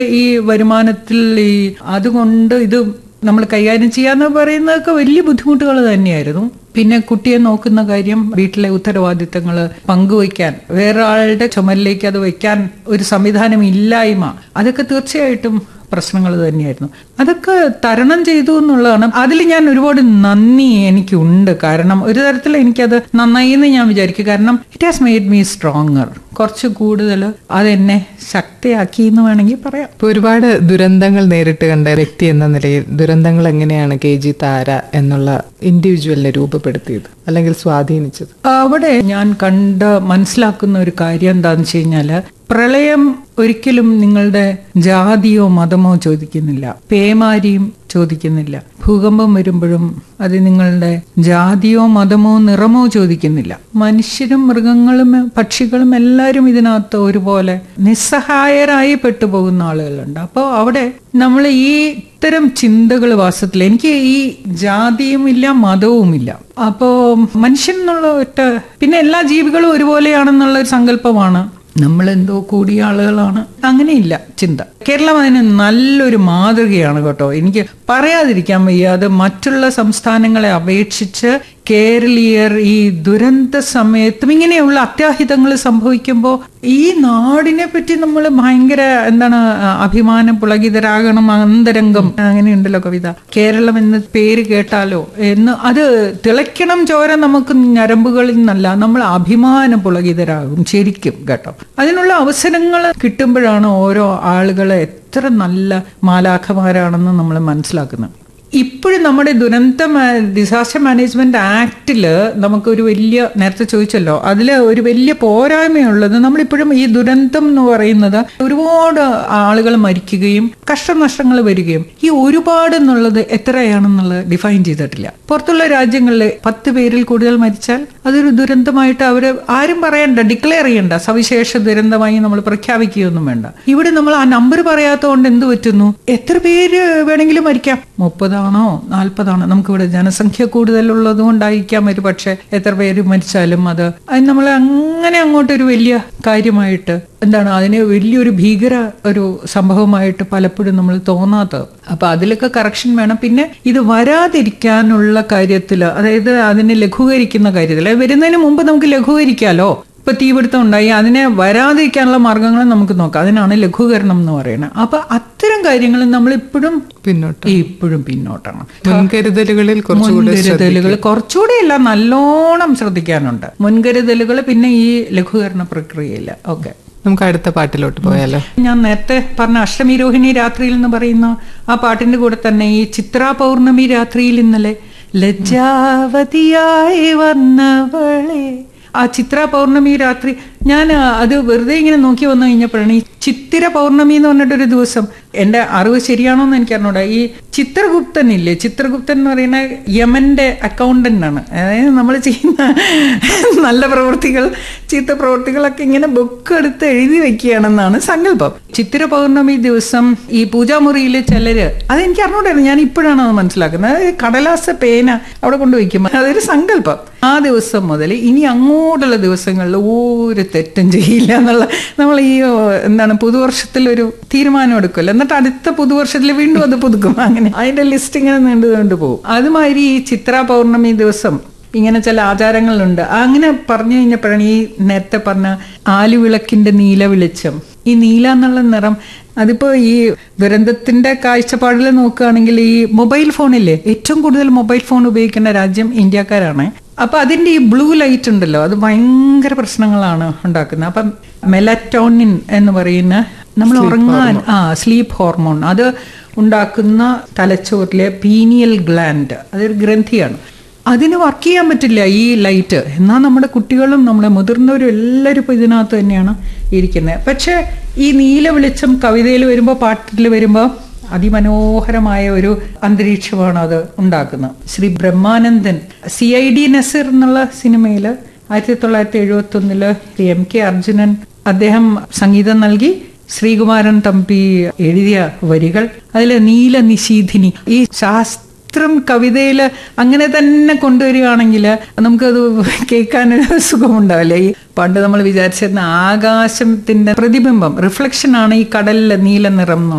ഈ വരുമാനത്തിൽ ഈ അതുകൊണ്ട് ഇത് നമ്മൾ കൈകാര്യം ചെയ്യാന്ന് പറയുന്നതൊക്കെ വലിയ ബുദ്ധിമുട്ടുകൾ തന്നെയായിരുന്നു പിന്നെ കുട്ടിയെ നോക്കുന്ന കാര്യം വീട്ടിലെ ഉത്തരവാദിത്തങ്ങൾ പങ്കുവയ്ക്കാൻ വേറെ ആളുടെ ചുമലിലേക്ക് അത് വയ്ക്കാൻ ഒരു സംവിധാനം ഇല്ലായ്മ അതൊക്കെ തീർച്ചയായിട്ടും പ്രശ്നങ്ങൾ തന്നെയായിരുന്നു അതൊക്കെ തരണം ചെയ്തു എന്നുള്ളതാണ് അതിൽ ഞാൻ ഒരുപാട് നന്ദി എനിക്കുണ്ട് കാരണം ഒരു തരത്തിൽ എനിക്കത് നന്നായി എന്ന് ഞാൻ വിചാരിക്കും കാരണം it has made me stronger കുറച്ച് കൂടുതൽ അതെന്നെ ശക്തിയാക്കി എന്ന് വേണമെങ്കിൽ പറയാം ഇപ്പൊ ഒരുപാട് ദുരന്തങ്ങൾ നേരിട്ട് കണ്ട വ്യക്തി എന്ന നിലയിൽ ദുരന്തങ്ങൾ എങ്ങനെയാണ് കെ ജി താര എന്നുള്ള ഇൻഡിവിജ്വലിനെ രൂപപ്പെടുത്തിയത് അല്ലെങ്കിൽ സ്വാധീനിച്ചത് അവിടെ ഞാൻ കണ്ട് മനസ്സിലാക്കുന്ന ഒരു കാര്യം എന്താണെന്ന് വെച്ച് കഴിഞ്ഞാല് പ്രളയം ഒരിക്കലും നിങ്ങളുടെ ജാതിയോ മതമോ ചോദിക്കുന്നില്ല പേമാരിയും ചോദിക്കുന്നില്ല ഭൂകമ്പം വരുമ്പോഴും അത് നിങ്ങളുടെ ജാതിയോ മതമോ നിറമോ ചോദിക്കുന്നില്ല മനുഷ്യരും മൃഗങ്ങളും പക്ഷികളും എല്ലാവരും ഇതിനകത്ത് ഒരുപോലെ നിസ്സഹായരായി പെട്ടുപോകുന്ന ആളുകളുണ്ട് അപ്പോൾ അവിടെ നമ്മൾ ഈ ഇത്തരം ചിന്തകൾ വാസ്തവത്തിൽ എനിക്ക് ഈ ജാതിയും ഇല്ല മതവും ഇല്ല അപ്പോ മനുഷ്യൻ എന്നുള്ള ഒറ്റ പിന്നെ എല്ലാ ജീവികളും ഒരുപോലെയാണെന്നുള്ള ഒരു സങ്കല്പമാണ് നമ്മൾ എന്തോ കൂടിയ ആളുകളാണ് അങ്ങനെയില്ല ചിന്ത കേരളം അതിന് നല്ലൊരു മാതൃകയാണ് കേട്ടോ എനിക്ക് പറയാതിരിക്കാൻ വയ്യ അത് മറ്റുള്ള സംസ്ഥാനങ്ങളെ അപേക്ഷിച്ച് കേരളീയർ ഈ ദുരന്ത സമയത്തും ഇങ്ങനെയുള്ള അത്യാഹിതങ്ങൾ സംഭവിക്കുമ്പോൾ ഈ നാടിനെ പറ്റി നമ്മൾ ഭയങ്കര എന്താണ് അഭിമാന പുളകിതരാകണം അന്തരംഗം അങ്ങനെയുണ്ടല്ലോ കവിത കേരളം എന്ന പേര് കേട്ടാലോ എന്ന് അത് തിളയ്ക്കണം ചോര നമുക്ക് ഞരമ്പുകളിൽ നിന്നല്ല നമ്മൾ അഭിമാന പുളകിതരാകും ശരിക്കും കേട്ടോ അതിനുള്ള അവസരങ്ങൾ കിട്ടുമ്പോഴാണ് ഓരോ ആളുകളെ എത്ര നല്ല മാലാഖമാരാണെന്ന് നമ്മൾ മനസ്സിലാക്കുന്നത് ഇപ്പോഴും നമ്മുടെ ദുരന്ത ഡിസാസ്റ്റർ മാനേജ്മെന്റ് ആക്ടില് നമുക്കൊരു വലിയ നേരത്തെ ചോദിച്ചല്ലോ അതിൽ ഒരു വലിയ പോരായ്മയുള്ളത് നമ്മളിപ്പോഴും ഈ ദുരന്തം എന്ന് പറയുന്നത് ഒരുപാട് ആളുകൾ മരിക്കുകയും കഷ്ടനഷ്ടങ്ങൾ വരികയും ഈ ഒരുപാട് എന്നുള്ളത് എത്രയാണെന്നുള്ളത് ഡിഫൈൻ ചെയ്തിട്ടില്ല പുറത്തുള്ള രാജ്യങ്ങളിൽ പത്ത് പേരിൽ കൂടുതൽ മരിച്ചാൽ അതൊരു ദുരന്തമായിട്ട് അവർ ആരും പറയണ്ട ഡിക്ലെയർ ചെയ്യണ്ട സവിശേഷ ദുരന്തമായി നമ്മൾ പ്രഖ്യാപിക്കുകയൊന്നും വേണ്ട ഇവിടെ നമ്മൾ ആ നമ്പർ പറയാത്തതുകൊണ്ട് എന്ത് പറ്റുന്നു എത്ര പേര് വേണമെങ്കിലും മരിക്കാം മുപ്പതാണോ നാൽപ്പതാണോ നമുക്കിവിടെ ജനസംഖ്യ കൂടുതലുള്ളത് കൊണ്ടായിരിക്കാം ഒരു പക്ഷെ എത്ര പേര് മരിച്ചാലും അത് അത് നമ്മൾ അങ്ങനെ അങ്ങോട്ടൊരു വലിയ കാര്യമായിട്ട് എന്താണ് അതിനെ വലിയൊരു ഭീകര ഒരു സംഭവമായിട്ട് പലപ്പോഴും നമ്മൾ തോന്നാത്തത് അപ്പൊ അതിലൊക്കെ കറക്ഷൻ വേണം പിന്നെ ഇത് വരാതിരിക്കാനുള്ള കാര്യത്തിൽ അതായത് അതിനെ ലഘൂകരിക്കുന്ന കാര്യത്തിൽ വരുന്നതിന് മുമ്പ് നമുക്ക് ലഘൂകരിക്കാലോ ഇപ്പൊ തീപിടുത്തം ഉണ്ടായി അതിനെ വരാതിരിക്കാനുള്ള മാർഗങ്ങൾ നമുക്ക് നോക്കാം അതിനാണ് ലഘൂകരണം എന്ന് പറയുന്നത് അപ്പൊ അത്തരം കാര്യങ്ങൾ നമ്മൾ ഇപ്പോഴും പിന്നോട്ട് ഇപ്പോഴും പിന്നോട്ടാണ് മുൻകരുതലുകളിൽ കുറച്ചുകൂടി മുൻകരുതലുകൾ കുറച്ചുകൂടി അല്ല നല്ലോണം ശ്രദ്ധിക്കാനുണ്ട് മുൻകരുതലുകൾ പിന്നെ ഈ ലഘൂകരണ പ്രക്രിയയില്ല ഓക്കെ നമുക്ക് അടുത്ത പാട്ടിലോട്ട് പോയാലോ ഞാൻ നേരത്തെ പറഞ്ഞ അഷ്ടമി രോഹിണി രാത്രിയിൽ എന്ന് പറയുന്ന ആ പാട്ടിന്റെ കൂടെ തന്നെ ഈ ചിത്രാ പൗർണമി രാത്രിയിൽ ഇന്നലെ ലജ്ജാവതിയായി വന്നവളെ ആ ചിത്ര പൗർണമി രാത്രി ഞാൻ അത് വെറുതെ ഇങ്ങനെ നോക്കി വന്നു കഴിഞ്ഞപ്പോഴാണ് ഈ ചിത്തിര പൗർണമി എന്ന് പറഞ്ഞിട്ടൊരു ദിവസം എൻ്റെ അറിവ് ശരിയാണോ എന്ന് എനിക്ക് അറിഞ്ഞൂടാ ഈ ചിത്രഗുപ്തൻ ഇല്ലേ ചിത്രഗുപ്തൻ എന്ന് പറയുന്ന യമന്റെ അക്കൗണ്ടന്റ് ആണ് അതായത് നമ്മൾ ചെയ്യുന്ന നല്ല പ്രവൃത്തികൾ ചീത്ത പ്രവൃത്തികളൊക്കെ ഇങ്ങനെ ബുക്ക് എടുത്ത് എഴുതി വെക്കുകയാണെന്നാണ് സങ്കല്പം ചിത്തിര പൗർണമി ദിവസം ഈ പൂജാമുറിയിൽ ചിലര് അതെനിക്ക് അറിഞ്ഞൂടായിരുന്നു ഞാൻ ഇപ്പോഴാണ് അത് മനസ്സിലാക്കുന്നത് അതായത് കടലാസ പേന അവിടെ കൊണ്ടുവയ്ക്കും അതൊരു സങ്കല്പം ആ ദിവസം മുതൽ ഇനി അങ്ങോട്ടുള്ള ദിവസങ്ങളിൽ ഒരു തെറ്റും ചെയ്യില്ല എന്നുള്ള നമ്മൾ ഈ എന്താണ് പുതുവർഷത്തിൽ ഒരു തീരുമാനം എടുക്കുമല്ലോ എന്നിട്ട് അടുത്ത പുതുവർഷത്തിൽ വീണ്ടും അത് പുതുക്കും അങ്ങനെ അതിന്റെ ലിസ്റ്റ് ഇങ്ങനെ നീണ്ടു നീണ്ടു പോകും അതുമാതിരി ഈ ചിത്ര പൗർണമി ദിവസം ഇങ്ങനെ ചില ആചാരങ്ങളുണ്ട് അങ്ങനെ പറഞ്ഞു കഴിഞ്ഞപ്പോഴാണ് ഈ നേരത്തെ പറഞ്ഞ ആലുവിളക്കിന്റെ നീല വെളിച്ചം ഈ നീല എന്നുള്ള നിറം അതിപ്പോ ഈ ദുരന്തത്തിന്റെ കാഴ്ചപ്പാടിൽ നോക്കുകയാണെങ്കിൽ ഈ മൊബൈൽ ഫോണില്ലേ ഏറ്റവും കൂടുതൽ മൊബൈൽ ഫോൺ ഉപയോഗിക്കുന്ന രാജ്യം ഇന്ത്യക്കാരാണ് അപ്പൊ അതിന്റെ ഈ ബ്ലൂ ലൈറ്റ് ഉണ്ടല്ലോ അത് ഭയങ്കര പ്രശ്നങ്ങളാണ് ഉണ്ടാക്കുന്നത് അപ്പം മെലറ്റോണിൻ എന്ന് പറയുന്ന നമ്മൾ ഉറങ്ങാൻ ആ സ്ലീപ്പ് ഹോർമോൺ അത് ഉണ്ടാക്കുന്ന തലച്ചോറിലെ പീനിയൽ ഗ്ലാൻഡ് അതൊരു ഗ്രന്ഥിയാണ് അതിന് വർക്ക് ചെയ്യാൻ പറ്റില്ല ഈ ലൈറ്റ് എന്നാൽ നമ്മുടെ കുട്ടികളും നമ്മുടെ മുതിർന്നവരും എല്ലാവരും ഇപ്പോൾ ഇതിനകത്ത് തന്നെയാണ് ഇരിക്കുന്നത് പക്ഷേ ഈ നീല വെളിച്ചം കവിതയിൽ വരുമ്പോൾ പാട്ടിൽ വരുമ്പോൾ അതിമനോഹരമായ ഒരു അന്തരീക്ഷമാണ് അത് ഉണ്ടാക്കുന്നത് Sri Brahmanandan C I D Nazeer എന്നുള്ള സിനിമയിൽ ആയിരത്തി തൊള്ളായിരത്തി എഴുപത്തി ഒന്നില് എം കെ അർജുനൻ അദ്ദേഹം സംഗീതം നൽകി ശ്രീകുമാരൻ തമ്പി എഴുതിയ വരികൾ അതിൽ നീല നിശീധിനി ഈ ശാസ്ത്ര ചിത്രം കവിതയിൽ അങ്ങനെ തന്നെ കൊണ്ടുവരികയാണെങ്കിൽ നമുക്കത് കേൾക്കാനൊരു സുഖമുണ്ടാവില്ല ഈ പണ്ട് നമ്മൾ വിചാരിച്ചിരുന്ന ആകാശത്തിന്റെ പ്രതിബിംബം റിഫ്ലക്ഷൻ ആണ് ഈ കടലിലെ നീല നിറം എന്ന്